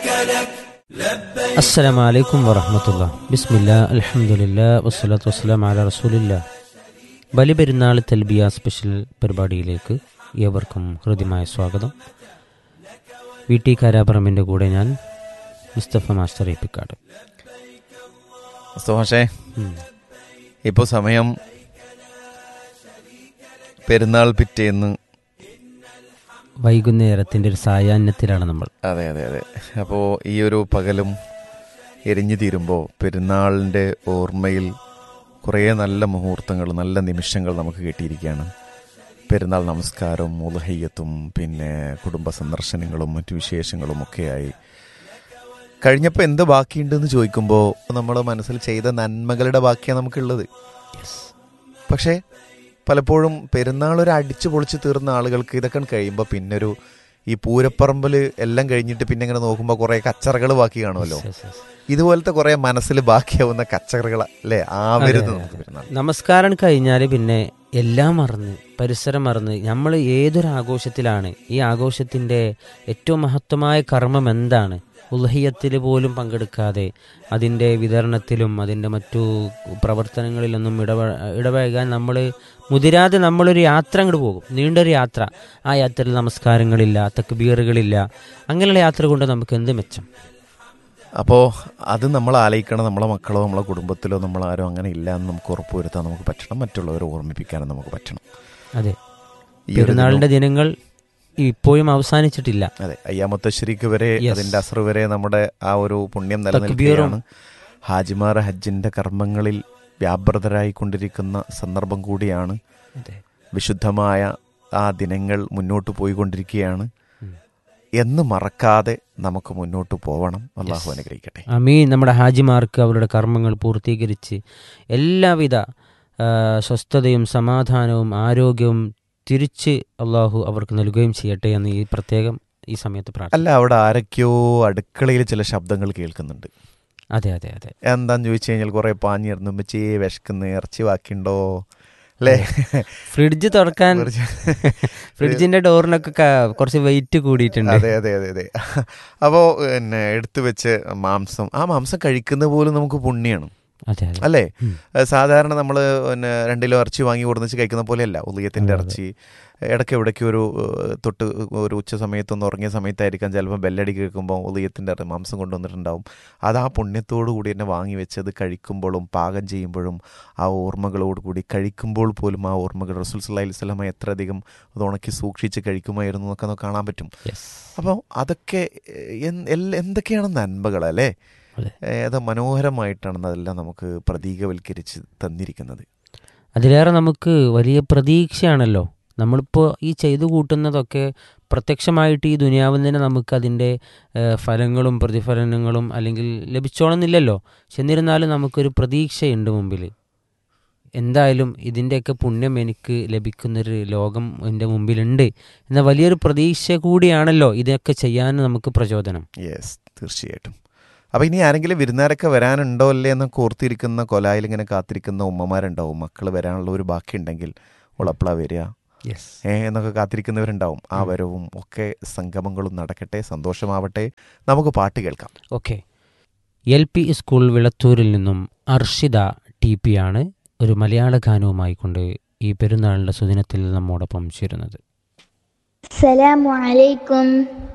السلام عليكم ورحمة الله بسم الله الحمد لله والصلاة والسلام على رسول الله Baliperunnal തെൽബിയ special പരിപാടിയിലേക്ക് ഏവർക്കും ഹൃദ്യമായ സ്വാഗതം വി ടി കാരാപറമ്പിൻ്റെ കൂടെ ഞാൻ മുസ്തഫ മാസ്റ്റർ ഏപ്പിക്കാട് സുഭാഷേ ഉം. ഇപ്പോൾ സമയം പെരുന്നാൾ പിറ്റേന്ന് വൈകുന്നേരത്തിൻ്റെ ഒരു സായാഹ്നത്തിലാണ് നമ്മൾ അതെ അതെ അതെ അപ്പോൾ ഈ ഒരു പകലും എരിഞ്ഞു തീരുമ്പോൾ പെരുന്നാളിൻ്റെ ഓർമ്മയിൽ കുറേ നല്ല മുഹൂർത്തങ്ങൾ നല്ല നിമിഷങ്ങൾ നമുക്ക് കിട്ടിയിരിക്കുകയാണ് പെരുന്നാൾ നമസ്കാരവും ഉലഹയ്യത്തും പിന്നെ കുടുംബ സന്ദർശനങ്ങളും മറ്റു വിശേഷങ്ങളും ഒക്കെയായി കഴിഞ്ഞപ്പോൾ എന്ത് ബാക്കിയുണ്ടെന്ന് ചോദിക്കുമ്പോൾ നമ്മൾ മനസ്സിൽ ചെയ്ത നന്മകളുടെ ബാക്കിയാണ് നമുക്കുള്ളത് പക്ഷേ പലപ്പോഴും പെരുന്നാൾ ഒരു അടിച്ചു പൊളിച്ച് തീർന്ന ആളുകൾക്ക് ഇതൊക്കെ കഴിയുമ്പോൾ പിന്നെ ഒരു ഈ പൂരപ്പറമ്പിൽ എല്ലാം കഴിഞ്ഞിട്ട് പിന്നെ ഇങ്ങനെ നോക്കുമ്പോൾ കുറേ കച്ചറകൾ ബാക്കി കാണുമല്ലോ Yes, yes. ഇതുപോലത്തെ കുറേ മനസ്സിൽ ബാക്കിയാവുന്ന കച്ചറകൾ അല്ലേ ആവരുത് നമുക്ക് പെരുന്നാൾ നമസ്കാരം കഴിഞ്ഞാൽ പിന്നെ എല്ലാം മറന്ന് പരിസരം മറന്ന് നമ്മൾ ഏതൊരു ആഘോഷത്തിലാണ് ഈ ആഘോഷത്തിൻ്റെ ഏറ്റവും മഹത്വമായ കർമ്മം എന്താണ് ഉൽഹിയത്തിൽ പോലും പങ്കെടുക്കാതെ അതിൻ്റെ വിതരണത്തിലും അതിൻ്റെ മറ്റു പ്രവർത്തനങ്ങളിലൊന്നും ഇടപ ഇടപഴകാൻ നമ്മൾ മുതിരാതെ നമ്മളൊരു യാത്ര അങ്ങോട്ട് പോകും നീണ്ടൊരു യാത്ര ആ യാത്രയിൽ നമസ്കാരങ്ങളില്ല തക്ബീറുകളില്ല അങ്ങനെയുള്ള യാത്ര കൊണ്ട് നമുക്ക് എന്ത് മെച്ചം അപ്പോൾ അത് നമ്മൾ ആലോചിക്കണം നമ്മളെ മക്കളോ നമ്മളെ കുടുംബത്തിലോ നമ്മൾ ആരും അങ്ങനെ ഇല്ല എന്ന് നമുക്ക് ഉറപ്പുവരുത്താൻ നമുക്ക് പറ്റണം മറ്റുള്ളവരെ ഓർമ്മിപ്പിക്കാനും നമുക്ക് പറ്റണം അതെ ഈ ഒരു പെരുന്നാളിൻ്റെ ദിനങ്ങൾ ഇപ്പോഴും അവസാനിച്ചിട്ടില്ല അതെ അയ്യാമത്തശ്ശേരിക്ക് വരെ Yes. അതിന്റെ അസർ വരെ നമ്മുടെ ആ ഒരു പുണ്യം നിലനിൽക്കുകയാണ് ഹാജിമാർ ഹജ്ജിന്റെ കർമ്മങ്ങളിൽ വ്യാപൃതരായി കൊണ്ടിരിക്കുന്ന സന്ദർഭം കൂടിയാണ് അതെ വിശുദ്ധമായ ആ ദിനങ്ങൾ മുന്നോട്ട് പോയിക്കൊണ്ടിരിക്കുകയാണ് ഉം. എന്ന് മറക്കാതെ നമുക്ക് മുന്നോട്ട് പോവണം അള്ളാഹു അനുഗ്രഹിക്കട്ടെ അമീൻ നമ്മുടെ ഹാജിമാർക്ക് അവരുടെ കർമ്മങ്ങൾ പൂർത്തീകരിച്ച് എല്ലാവിധ ആ, സ്വസ്ഥതയും സമാധാനവും ആരോഗ്യവും തിരിച്ച് അള്ളാഹു അവർക്ക് നൽകുകയും ചെയ്യട്ടെ എന്ന് ഈ പ്രത്യേകം ഈ സമയത്ത് പ്രാർത്ഥന അല്ല അവിടെ ആരൊക്കെയോ അടുക്കളയിൽ ചില ശബ്ദങ്ങൾ കേൾക്കുന്നുണ്ട് അതെ അതെ അതെ എന്താന്ന് ചോദിച്ചു കഴിഞ്ഞാൽ കുറെ പാഞ്ഞിരുന്നു വെച്ചേ വിശക്കുന്ന ഇറച്ചി ബാക്കിയുണ്ടോ അല്ലേ ഫ്രിഡ്ജ് തുറക്കാൻ കുറച്ച് ഫ്രിഡ്ജിന്റെ ഡോറിനൊക്കെ ക- കുറച്ച് വെയിറ്റ് കൂടിയിട്ടുണ്ട് അതെ അതെ അതെ അതെ അപ്പോൾ പിന്നെ എടുത്തു വെച്ച് മാംസം ആ മാംസം കഴിക്കുന്നത് പോലും നമുക്ക് പുണ്യാണ് അതെ അതെ അല്ലേ ഉം. ഏഹ് സാധാരണ നമ്മൾ പിന്നെ രണ്ട് കിലോ ഇറച്ചി വാങ്ങി കൊടുന്നിച്ച് കഴിക്കുന്ന പോലെയല്ല ഉള്ളിയത്തിൻ്റെ അതെ, അതെ. ഇറച്ചി ഇടയ്ക്ക് ഇവിടേക്ക് ഒരു ഏഹ്, തൊട്ട് ഒരു ഉച്ച സമയത്തൊന്ന് ഉറങ്ങിയ സമയത്തായിരിക്കാം ചിലപ്പോൾ ബെല്ലടി കേൾക്കുമ്പോൾ ഉള്ളിയത്തിൻ്റെ മാംസം കൊണ്ടുവന്നിട്ടുണ്ടാവും അത് ആ പുണ്യത്തോടു കൂടി തന്നെ വാങ്ങി വെച്ചത് കഴിക്കുമ്പോഴും പാകം ചെയ്യുമ്പോഴും ആ ഓർമ്മകളോട് കൂടി കഴിക്കുമ്പോൾ പോലും ആ ഓർമ്മകൾ റസൂൽ സല്ലല്ലാഹി അലൈഹി വസല്ലമ എത്ര അധികം അത് ഉണക്കി സൂക്ഷിച്ച് കഴിക്കുമായിരുന്നു എന്നൊക്കെ നമുക്ക് കാണാൻ പറ്റും Yes. അപ്പോൾ അതൊക്കെ എൻ- എല്ല- എന്തൊക്കെയാണ് നന്മകൾ അല്ലേ അതെ. ഏത് മനോഹരമായിട്ടാണ് അതെല്ലാം നമുക്ക് പ്രതീകവൽക്കരിച്ച് തന്നിരിക്കുന്നത് അതിലേറെ നമുക്ക് വലിയ പ്രതീക്ഷയാണല്ലോ നമ്മളിപ്പോൾ ഈ ചെയ്തു കൂട്ടുന്നതൊക്കെ പ്രത്യക്ഷമായിട്ട് ഈ ദുനിയാവിൽ തന്നെ നമുക്ക് അതിൻ്റെ ഏഹ്, ഫലങ്ങളും പ്രതിഫലനങ്ങളും അല്ലെങ്കിൽ ലഭിച്ചോണമെന്നില്ലല്ലോ പക്ഷെ എന്നിരുന്നാലും നമുക്കൊരു പ്രതീക്ഷയുണ്ട് മുമ്പിൽ എന്തായാലും ഇതിൻ്റെയൊക്കെ പുണ്യം എനിക്ക് ലഭിക്കുന്നൊരു ലോകം എൻ്റെ മുമ്പിലുണ്ട് എന്ന വലിയൊരു പ്രതീക്ഷ കൂടിയാണല്ലോ ഇതൊക്കെ ചെയ്യാൻ നമുക്ക് പ്രചോദനം യെസ് തീർച്ചയായിട്ടും അപ്പോൾ ഇനി ആരെങ്കിലും വിരുന്നാരൊക്കെ വരാനുണ്ടോ അല്ലേ എന്നൊക്കെ ഓർത്തിരിക്കുന്ന കൊലായിൽ ഇങ്ങനെ കാത്തിരിക്കുന്ന ഉമ്മമാരുണ്ടാവും മക്കൾ വരാനുള്ള ഒരു ബാക്കി ഉണ്ടെങ്കിൽ ഉളപ്പള വരിക യെസ് ഏ എന്നൊക്കെ കാത്തിരിക്കുന്നവരുണ്ടാവും ആ വരവും ഒക്കെ സംഗമങ്ങളും നടക്കട്ടെ സന്തോഷമാവട്ടെ നമുക്ക് പാട്ട് കേൾക്കാം ഓക്കെ എൽ പി സ്കൂൾ വിളത്തൂരിൽ നിന്നും അർഷിത ടി പി ആണ് ഒരു മലയാള ഗാനവുമായി കൊണ്ട് ഈ പെരുന്നാളിൻ്റെ സുദിനത്തിൽ നമ്മോടൊപ്പം ചേരുന്നത് السلام عليكم